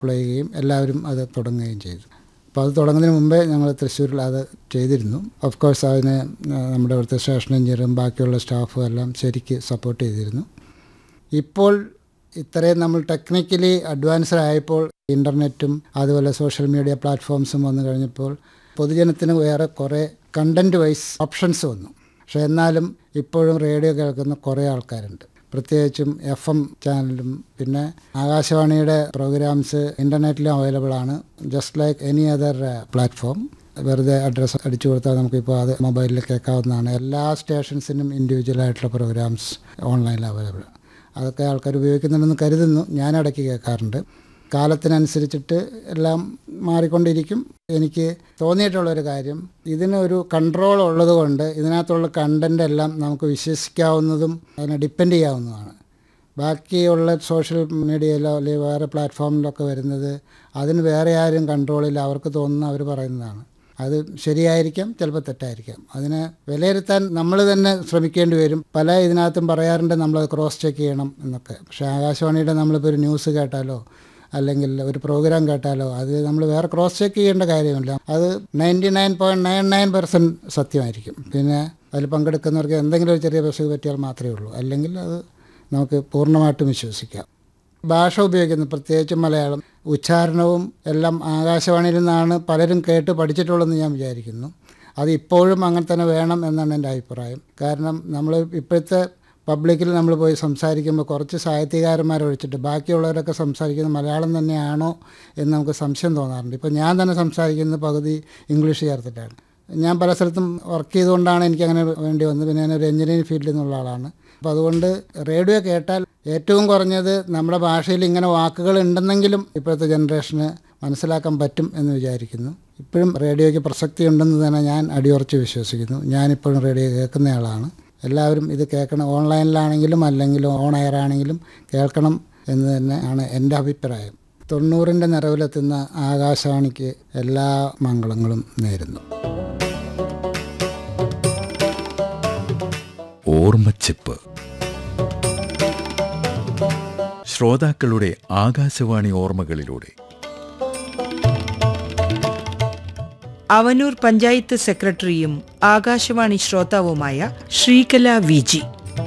apply ചെയ്യുകയും എല്ലാവരും അത് തുടങ്ങുകയും ചെയ്തു അപ്പോൾ അത് തുടങ്ങുന്നതിന് മുമ്പേ ഞങ്ങൾ തൃശ്ശൂരിൽ അത് ചെയ്തിരുന്നു ഓഫ് കോഴ്സ് അതിന് നമ്മുടെ ഇവിടുത്തെ സ്റ്റേഷൻ എഞ്ചിനീയറും ബാക്കിയുള്ള സ്റ്റാഫും എല്ലാം ശരിക്ക് സപ്പോർട്ട് ചെയ്തിരുന്നു ഇപ്പോൾ ഇത്രയും നമ്മൾ ടെക്നിക്കലി അഡ്വാൻസ്ഡ് ആയപ്പോൾ ഇൻ്റർനെറ്റും അതുപോലെ സോഷ്യൽ മീഡിയ പ്ലാറ്റ്ഫോംസും വന്നു കഴിഞ്ഞപ്പോൾ പൊതുജനത്തിന് വേറെ കുറേ കണ്ടൻറ് വൈസ് ഓപ്ഷൻസ് വന്നു പക്ഷേ എന്നാലും ഇപ്പോഴും റേഡിയോ കേൾക്കുന്ന കുറേ ആൾക്കാരുണ്ട് പ്രത്യേകിച്ചും എഫ് എം ചാനലും പിന്നെ ആകാശവാണിയുടെ പ്രോഗ്രാംസ് ഇൻ്റർനെറ്റിലും അവൈലബിൾ ആണ് just like any other platform വെറുതെ അഡ്രസ്സ് അടിച്ചു കൊടുത്താൽ നമുക്കിപ്പോൾ അത് മൊബൈലിൽ കേൾക്കാവുന്നതാണ് എല്ലാ സ്റ്റേഷൻസിനും ഇൻഡിവിജ്വൽ ആയിട്ടുള്ള പ്രോഗ്രാംസ് ഓൺലൈനിൽ അവൈലബിൾ അതൊക്കെ ആൾക്കാർ ഉപയോഗിക്കുന്നുണ്ടെന്ന് കരുതുന്നു ഞാൻ ഇടയ്ക്ക് കേൾക്കാറുണ്ട് കാലത്തിനനുസരിച്ചിട്ട് എല്ലാം മാറിക്കൊണ്ടിരിക്കും എനിക്ക് തോന്നിയിട്ടുള്ളൊരു കാര്യം ഇതിനൊരു കൺട്രോൾ ഉള്ളത് കൊണ്ട് ഇതിനകത്തുള്ള കണ്ടൻ്റ് എല്ലാം നമുക്ക് വിശ്വസിക്കാവുന്നതും അതിനെ ഡിപ്പെൻഡ് ചെയ്യാവുന്നതാണ് ബാക്കിയുള്ള സോഷ്യൽ മീഡിയയിലോ അല്ലെങ്കിൽ വേറെ പ്ലാറ്റ്ഫോമിലൊക്കെ വരുന്നത് അതിന് വേറെ ആരും കൺട്രോളില്ല അവർക്ക് തോന്നുന്ന അവർ പറയുന്നതാണ് അത് ശരിയായിരിക്കാം ചിലപ്പോൾ തെറ്റായിരിക്കാം അതിനെ വിലയിരുത്താൻ നമ്മൾ തന്നെ ശ്രമിക്കേണ്ടി വരും പല ഇതിനകത്തും പറയാറുണ്ട് നമ്മളത് ക്രോസ് ചെക്ക് ചെയ്യണം എന്നൊക്കെ പക്ഷേ ആകാശവാണിയുടെ നമ്മളിപ്പോൾ ഒരു ന്യൂസ് കേട്ടാലോ അല്ലെങ്കിൽ ഒരു പ്രോഗ്രാം കേട്ടാലോ അത് നമ്മൾ വേറെ ക്രോസ് ചെക്ക് ചെയ്യേണ്ട കാര്യമില്ല അത് ninety nine point nine nine percent സത്യമായിരിക്കും പിന്നെ അതിൽ പങ്കെടുക്കുന്നവർക്ക് എന്തെങ്കിലും ഒരു ചെറിയ പ്രശ്നം പറ്റിയാൽ മാത്രമേ ഉള്ളൂ അല്ലെങ്കിൽ അത് നമുക്ക് പൂർണ്ണമായിട്ടും വിശ്വസിക്കാം ഭാഷ ഉപയോഗിക്കുന്നത് പ്രത്യേകിച്ചും മലയാളം ഉച്ചാരണവും എല്ലാം ആകാശവാണിയിൽ നിന്നാണ് പലരും കേട്ട് പഠിച്ചിട്ടുള്ളതെന്ന് ഞാൻ വിചാരിക്കുന്നു അത് ഇപ്പോഴും അങ്ങനെ തന്നെ വേണം എന്നാണ് എൻ്റെ അഭിപ്രായം കാരണം നമ്മൾ ഇപ്പോഴത്തെ പബ്ലിക്കിൽ നമ്മൾ പോയി സംസാരിക്കുമ്പോൾ കുറച്ച് സാഹിത്യകാരന്മാരെ ഒഴിച്ചിട്ട് ബാക്കിയുള്ളവരൊക്കെ സംസാരിക്കുന്നത് മലയാളം തന്നെയാണോ എന്ന് നമുക്ക് സംശയം തോന്നാറുണ്ട് ഇപ്പോൾ ഞാൻ തന്നെ സംസാരിക്കുന്നത് പകുതി ഇംഗ്ലീഷ് ചേർത്തിട്ടാണ് ഞാൻ പല സ്ഥലത്തും വർക്ക് ചെയ്തുകൊണ്ടാണ് എനിക്ക് അങ്ങനെ വേണ്ടി വന്നത് പിന്നെ ഞാനൊരു എഞ്ചിനീയറിംഗ് ഫീൽഡിൽ നിന്നുള്ള ആളാണ് അപ്പോൾ അതുകൊണ്ട് റേഡിയോ കേട്ടാൽ ഏറ്റവും കുറഞ്ഞത് നമ്മുടെ ഭാഷയിൽ ഇങ്ങനെ വാക്കുകൾ ഉണ്ടെന്നെങ്കിലും ഇപ്പോഴത്തെ ജനറേഷന് മനസ്സിലാക്കാൻ പറ്റും എന്ന് വിചാരിക്കുന്നു ഇപ്പോഴും റേഡിയോയ്ക്ക് പ്രസക്തി ഉണ്ടെന്ന് തന്നെ ഞാൻ അടിയുറച്ച് വിശ്വസിക്കുന്നു ഞാനിപ്പോഴും റേഡിയോ കേൾക്കുന്നയാളാണ് എല്ലാവരും ഇത് കേൾക്കണം ഓൺലൈനിലാണെങ്കിലും അല്ലെങ്കിൽ ഓൺ എയർ ആണെങ്കിലും കേൾക്കണം എന്ന് തന്നെ ആണ് എൻ്റെ അഭിപ്രായം തൊണ്ണൂറിൻ്റെ നിറവിലെത്തുന്ന ആകാശവാണിക്ക് എല്ലാ മംഗളങ്ങളും നേരുന്നു ഓർമ്മച്ചിപ്പ് ശ്രോതാക്കളുടെ ആകാശവാണി ഓർമ്മകളിലൂടെ അവനൂർ പഞ്ചായത്ത് സെക്രട്ടറിയും ആകാശവാണി ശ്രോതാവുമായ ശ്രീകല വി ജി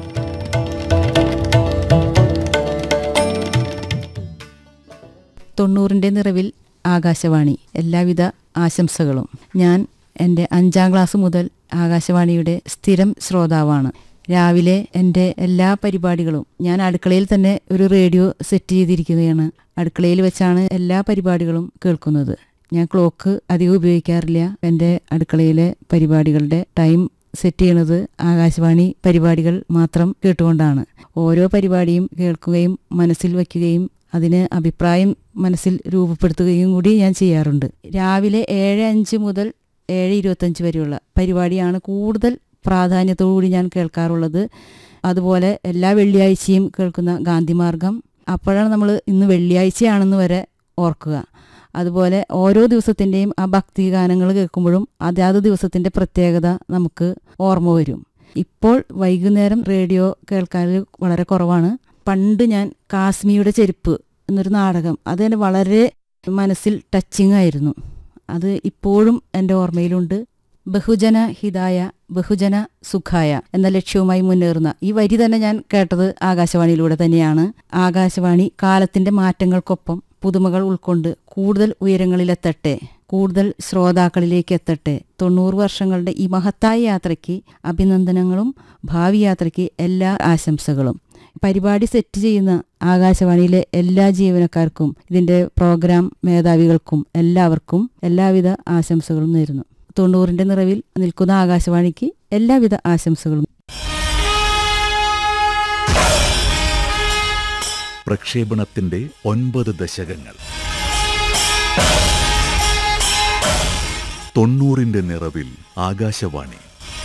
തൊണ്ണൂറിൻ്റെ നിറവിൽ ആകാശവാണി എല്ലാവിധ ആശംസകളും ഞാൻ എൻ്റെ അഞ്ചാം ക്ലാസ് മുതൽ ആകാശവാണിയുടെ സ്ഥിരം ശ്രോതാവാണ് രാവിലെ എൻ്റെ എല്ലാ പരിപാടികളും ഞാൻ അടുക്കളയിൽ തന്നെ ഒരു റേഡിയോ സെറ്റ് ചെയ്തിരിക്കുകയാണ് അടുക്കളയിൽ വെച്ചാണ് എല്ലാ പരിപാടികളും കേൾക്കുന്നത് ഞാൻ ക്ലോക്ക് അധികം ഉപയോഗിക്കാറില്ല എൻ്റെ അടുക്കളയിലെ പരിപാടികളുടെ ടൈം സെറ്റ് ചെയ്യണത് ആകാശവാണി പരിപാടികൾ മാത്രം കേട്ടുകൊണ്ടാണ് ഓരോ പരിപാടിയും കേൾക്കുകയും മനസ്സിൽ വയ്ക്കുകയും അതിന് അഭിപ്രായം മനസ്സിൽ രൂപപ്പെടുത്തുകയും കൂടി ഞാൻ ചെയ്യാറുണ്ട് രാവിലെ ഏഴ് അഞ്ച് മുതൽ ഏഴ് ഇരുപത്തഞ്ച് വരെയുള്ള പരിപാടിയാണ് കൂടുതൽ പ്രാധാന്യത്തോടുകൂടി ഞാൻ കേൾക്കാറുള്ളത് അതുപോലെ എല്ലാ വെള്ളിയാഴ്ചയും കേൾക്കുന്ന ഗാന്ധിമാർഗം അപ്പോഴാണ് നമ്മൾ ഇന്ന് വെള്ളിയാഴ്ചയാണെന്ന് വരെ ഓർക്കുക അതുപോലെ ഓരോ ദിവസത്തിൻ്റെയും ആ ഭക്തി ഗാനങ്ങൾ കേൾക്കുമ്പോഴും അതാത് ദിവസത്തിൻ്റെ പ്രത്യേകത നമുക്ക് ഓർമ്മ വരും ഇപ്പോൾ വൈകുന്നേരം റേഡിയോ കേൾക്കാൻ വളരെ കുറവാണ് പണ്ട് ഞാൻ കാശ്മീരുടെ ചെരുപ്പ് എന്നൊരു നാടകം അതെന്നെ വളരെ മനസ്സിൽ ടച്ചിങ് ആയിരുന്നു അത് ഇപ്പോഴും എൻ്റെ ഓർമ്മയിലുണ്ട് ബഹുജന ഹിതായ ബഹുജന സുഖായ എന്ന ലക്ഷ്യവുമായി മുന്നേറുന്ന ഈ വരി തന്നെ ഞാൻ കേട്ടത് ആകാശവാണിയിലൂടെ തന്നെയാണ് ആകാശവാണി കാലത്തിന്റെ മാറ്റങ്ങൾക്കൊപ്പം പുതുമകൾ ഉൾക്കൊണ്ട് കൂടുതൽ ഉയരങ്ങളിലെത്തട്ടെ കൂടുതൽ ശ്രോതാക്കളിലേക്ക് എത്തട്ടെ തൊണ്ണൂറ് വർഷങ്ങളുടെ ഈ മഹത്തായ യാത്രയ്ക്ക് അഭിനന്ദനങ്ങളും ഭാവി യാത്രയ്ക്ക് എല്ലാ ആശംസകളും പരിപാടി സെറ്റ് ചെയ്യുന്ന ആകാശവാണിയിലെ എല്ലാ ജീവനക്കാർക്കും ഇതിന്റെ പ്രോഗ്രാം മേധാവികൾക്കും എല്ലാവർക്കും എല്ലാവിധ ആശംസകളും നേരുന്നു തൊണ്ണൂറിന്റെ നിറവിൽ നിൽക്കുന്ന ആകാശവാണിക്ക് എല്ലാവിധ ആശംസകളും പ്രക്ഷേപണത്തിന്റെ ഒൻപത് ദശകങ്ങൾ തൊണ്ണൂറിന്റെ നിറവിൽ ആകാശവാണി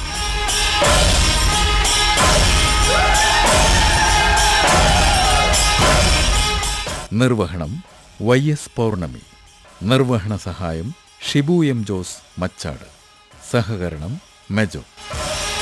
നിർവഹണം വൈ എസ് പൗർണമി നിർവഹണ സഹായം ഷിബു എം ജോസ് മച്ചാട് സഹകരണം മെജോ